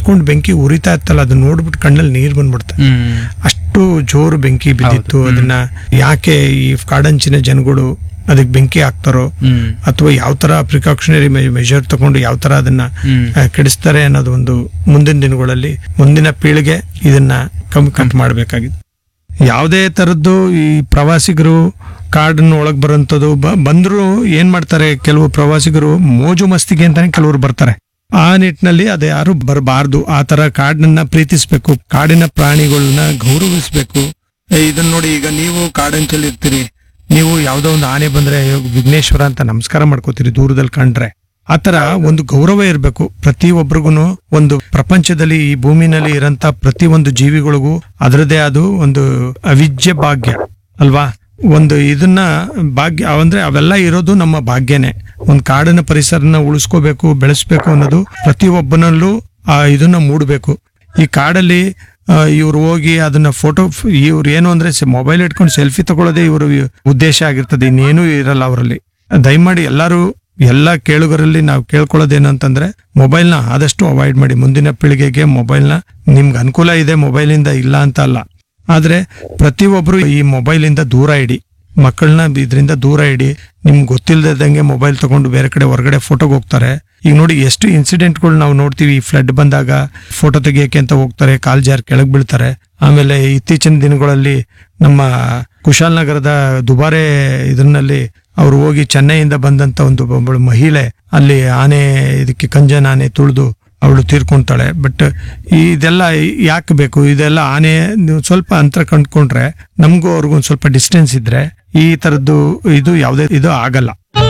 ಹತ್ಕೊಂಡು ಬೆಂಕಿ ಉರಿತಾ ಇತ್ತಲ್ಲ ಅದು ನೋಡ್ಬಿಟ್ಟು ಕಣ್ಣಲ್ಲಿ ನೀರು ಬಂದ್ಬಿಡ್ತೆ ಹ್ಮ್ ಅಷ್ಟು ಜೋರು ಬೆಂಕಿ ಬಿದ್ದಿತ್ತು ಹೌದು. ಹ್ಮ್. ಅದನ್ನ ಯಾಕೆ ಈ ಕಾಡಂಚಿನ ಜನಗಳು ಅದಕ್ಕೆ ಬೆಂಕಿ ಹಾಕ್ತಾರೋ ಹ್ಮ್ ಅಥವಾ ಯಾವ ತರ ಪ್ರಿಕಾಕ್ಷನರಿ ಮೆಜರ್ ತಗೊಂಡು ಯಾವ ತರ ಅದನ್ನ ಹ್ಮ್ ಆ, ಕೆಡಿಸ್ತಾರೆ ಅನ್ನೋದು ಒಂದು ಮುಂದಿನ ದಿನಗಳಲ್ಲಿ ಮುಂದಿನ ಪೀಳಿಗೆ ಇದನ್ನ ಕಮ್ಮಿ ಕಟ್ ಮಾಡಬೇಕಾಗಿದೆ ಯಾವುದೇ ತರದ್ದು ಈ ಪ್ರವಾಸಿಗರು ಕಾಡನ್ನ ಒಳಗ್ ಬರೋಂಥದ್ದು ಬ- ಬಂದ್ರು ಏನ್ ಮಾಡ್ತಾರೆ ಕೆಲವು ಪ್ರವಾಸಿಗರು ಮೋಜು ಮಸ್ತಿಗೆ ಅಂತಾನೆ ಕೆಲವರು ಬರ್ತಾರೆ ಆ ನಿಟ್ಟಿನಲ್ಲಿ ಅದು ಯಾರು ಬರಬಾರ್ದು ಆ ತರ ಕಾಡನ್ನ ಪ್ರೀತಿಸ್ಬೇಕು ಕಾಡಿನ ಪ್ರಾಣಿಗಳನ್ನ ಗೌರವಿಸ್ಬೇಕು ಏ, ಇದನ್ನ ನೋಡಿ ಈಗ ನೀವು ಕಾಡಂಚಲ್ಲಿ ಇರ್ತೀರಿ ನೀವು ಯಾವ್ದೋ ಒಂದು ಆನೆ ಬಂದ್ರೆ ಅಯ್ಯೋ, ವಿಘ್ನೇಶ್ವರ ಅಂತ ನಮಸ್ಕಾರ ಮಾಡ್ಕೋತೀರಿ ದೂರದಲ್ಲಿ ಕಂಡ್ರೆ ಆತರ ಒಂದು ಗೌರವ ಇರಬೇಕು ಪ್ರತಿ ಒಬ್ರಿಗೂ ಒಂದು ಪ್ರಪಂಚದಲ್ಲಿ ಈ ಭೂಮಿನಲ್ಲಿ ಇರಂತ ಪ್ರತಿ ಒಂದು ಜೀವಿಗಳಿಗೂ ಅದರದೇ ಆದ ಒಂದು ಅವಿಜ್ಯ ಭಾಗ್ಯ ಅಲ್ವಾ ಒಂದು ಇದನ್ನ ಭಾಗ್ಯ ಅಂದ್ರೆ ಅವೆಲ್ಲ ಇರೋದು ನಮ್ಮ ಭಾಗ್ಯನೇ ಒಂದು ಕಾಡಿನ ಪರಿಸರನ ಉಳಿಸ್ಕೋಬೇಕು ಬೆಳೆಸ್ಬೇಕು ಅನ್ನೋದು ಪ್ರತಿ ಒಬ್ಬನಲ್ಲೂ ಆ ಇದನ್ನ ಮೂಡಬೇಕು ಈ ಕಾಡಲ್ಲಿ ಇವ್ರು ಹೋಗಿ ಅದನ್ನ ಫೋಟೋ ಇವ್ರು ಏನು ಅಂದ್ರೆ ಮೊಬೈಲ್ ಇಟ್ಕೊಂಡು ಸೆಲ್ಫಿ ತಗೊಳ್ಳೋದೇ ಇವ್ರ ಉದ್ದೇಶ ಆಗಿರ್ತದೆ ಇನ್ನೇನು ಇರಲ್ಲ ಅವರಲ್ಲಿ ದಯಮಾಡಿ ಎಲ್ಲರೂ ಎಲ್ಲ ಕೇಳುಗರಲ್ಲಿ ನಾವು ಕೇಳ್ಕೊಳ್ಳೋದೇನು ಅಂತಂದ್ರೆ ಮೊಬೈಲ್ನ ಆದಷ್ಟು ಅವಾಯ್ಡ್ ಮಾಡಿ ಮುಂದಿನ ಪೀಳಿಗೆಗೆ ಮೊಬೈಲ್ನ ನಿಮ್ಗೆ ಅನುಕೂಲ ಇದೆ ಮೊಬೈಲಿಂದ ಇಲ್ಲ ಅಂತ ಅಲ್ಲ ಆದ್ರೆ ಪ್ರತಿಯೊಬ್ರು ಈ ಮೊಬೈಲಿಂದ ದೂರ ಇಡಿ ಮಕ್ಕಳನ್ನ ಇದರಿಂದ ದೂರ ಇಡಿ ನಿಮ್ಗೆ ಗೊತ್ತಿಲ್ಲದಂಗೆ ಮೊಬೈಲ್ ತಗೊಂಡು ಬೇರೆ ಕಡೆ ಹೊರಗಡೆ ಫೋಟೋಗೆ ಹೋಗ್ತಾರೆ ಈಗ ನೋಡಿ ಎಷ್ಟು ಇನ್ಸಿಡೆಂಟ್ಗಳು ನಾವು ನೋಡ್ತೀವಿ ಈ ಫ್ಲಡ್ ಬಂದಾಗ ಫೋಟೋ ತೆಗಿಯಕ್ಕೆ ಅಂತ ಹೋಗ್ತಾರೆ ಕಾಲ್ ಜಾರ್ ಕೆಳಗ್ ಬೀಳ್ತಾರೆ ಆಮೇಲೆ ಇತ್ತೀಚಿನ ದಿನಗಳಲ್ಲಿ ನಮ್ಮ ಕುಶಾಲನಗರದ ದುಬಾರೆ ಇದರಲ್ಲಿ ಅವ್ರು ಹೋಗಿ ಚೆನ್ನೈಯಿಂದ ಬಂದಂತ ಒಂದು ಒಬ್ಬಳು ಮಹಿಳೆ ಅಲ್ಲಿ ಆನೆ ಇದಕ್ಕೆ ಕಂಜನ್ ಆನೆ ತುಳಿದು ಅವಳು ತೀರ್ಕೊಂತಾಳೆ ಬಟ್ ಇದೆಲ್ಲ ಯಾಕೆ ಬೇಕು ಇದೆಲ್ಲ ಆನೆ ನೀವು ಸ್ವಲ್ಪ ಅಂತರ ಕಂಡ್ಕೊಂಡ್ರೆ ನಮಗೂ ಅವ್ರಿಗೂ ಒಂದ್ ಸ್ವಲ್ಪ ಡಿಸ್ಟೆನ್ಸ್ ಇದ್ರೆ ಈ ತರದ್ದು ಇದು ಯಾವುದೇ ಇದು ಆಗಲ್ಲ